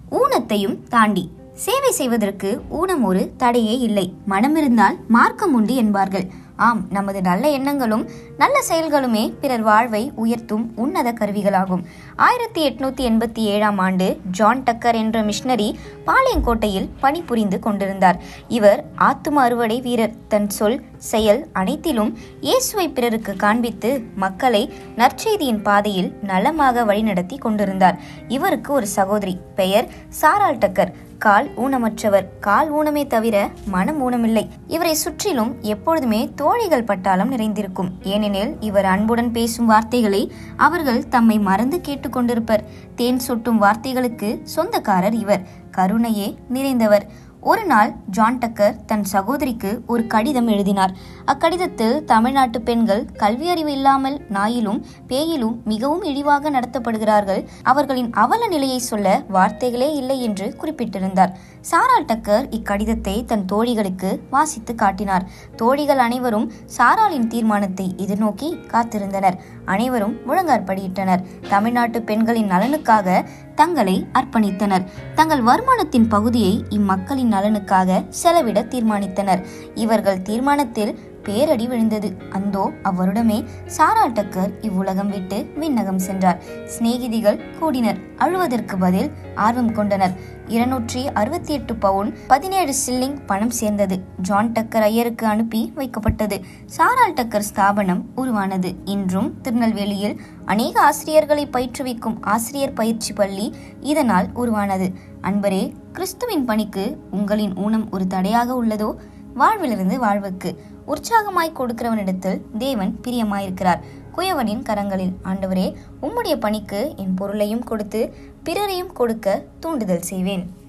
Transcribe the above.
ஊனத்தையும் தாண்டி சேவை செய்வதற்கு ஊனம் ஒரு தடையே இல்லை மனமிருந்தால் மார்க்கம் உண்டு என்பார்கள் ஆம் நமது நல்ல எண்ணங்களும் நல்ல செயல்களுமே பிறர் வாழ்வை உயர்த்தும் உன்னத கருவிகளாகும் ஆயிரத்தி எட்நூத்தி எண்பத்தி ஏழாம் ஆண்டு ஜான் டக்கர் என்ற மிஷனரி பாளையங்கோட்டையில் பணிபுரிந்து கொண்டிருந்தார் இவர் ஆத்தும அறுவடை வீரர் தன் சொல் செயல் அனைத்திலும் இயேசுவை பிறருக்கு காண்பித்து மக்களை நற்செய்தியின் பாதையில் நலமாக வழிநடத்தி கொண்டிருந்தார் இவருக்கு ஒரு சகோதரி பெயர் சாரால் டக்கர் கால் ஊனமற்றவர் கால் ஊனமே தவிர மனம் ஊனமில்லை இவரை சுற்றிலும் எப்பொழுதுமே தோழிகள் பட்டாளம் நிறைந்திருக்கும் ஏனெனில் இவர் அன்புடன் பேசும் வார்த்தைகளை அவர்கள் தம்மை மறந்து கேட்டுக்கொண்டிருப்பர் தேன் சொட்டும் வார்த்தைகளுக்கு சொந்தக்காரர் இவர் கருணையே நிறைந்தவர் ஒரு நாள் ஜான் டக்கர் தன் சகோதரிக்கு ஒரு கடிதம் எழுதினார் அக்கடிதத்தில் தமிழ்நாட்டு பெண்கள் கல்வி அறிவு இல்லாமல் நாயிலும் பேயிலும் மிகவும் இழிவாக நடத்தப்படுகிறார்கள் அவர்களின் அவல நிலையை சொல்ல வார்த்தைகளே இல்லை என்று குறிப்பிட்டிருந்தார் சாரால் டக்கர் இக்கடிதத்தை தன் தோழிகளுக்கு வாசித்து காட்டினார் தோழிகள் அனைவரும் சாராலின் தீர்மானத்தை எதிர்நோக்கி காத்திருந்தனர் அனைவரும் முழங்காற்படியிட்டனர் தமிழ்நாட்டு பெண்களின் நலனுக்காக தங்களை அர்ப்பணித்தனர் தங்கள் வருமானத்தின் பகுதியை இம்மக்களின் நலனுக்காக செலவிட தீர்மானித்தனர் இவர்கள் தீர்மானத்தில் பேரடி விழுந்தது அந்தோ அவ்வருடமே சாரால் டக்கர் இவ்வுலகம் விட்டு விண்ணகம் சென்றார் சிநேகிதிகள் கூடினர் அழுவதற்கு பதில் ஆர்வம் கொண்டனர் இருநூற்றி அறுபத்தி எட்டு பவுன் பதினேழு சில்லிங் பணம் சேர்ந்தது ஜான் டக்கர் ஐயருக்கு அனுப்பி வைக்கப்பட்டது சாரால் டக்கர் ஸ்தாபனம் உருவானது இன்றும் திருநெல்வேலியில் அநேக ஆசிரியர்களை பயிற்றுவிக்கும் ஆசிரியர் பயிற்சி பள்ளி இதனால் உருவானது அன்பரே கிறிஸ்துவின் பணிக்கு உங்களின் ஊனம் ஒரு தடையாக உள்ளதோ வாழ்விலிருந்து வாழ்வுக்கு உற்சாகமாய் கொடுக்கிறவனிடத்தில் தேவன் பிரியமாயிருக்கிறார் குயவனின் கரங்களில் ஆண்டவரே உம்முடைய பணிக்கு என் பொருளையும் கொடுத்து பிறரையும் கொடுக்க தூண்டுதல் செய்வேன்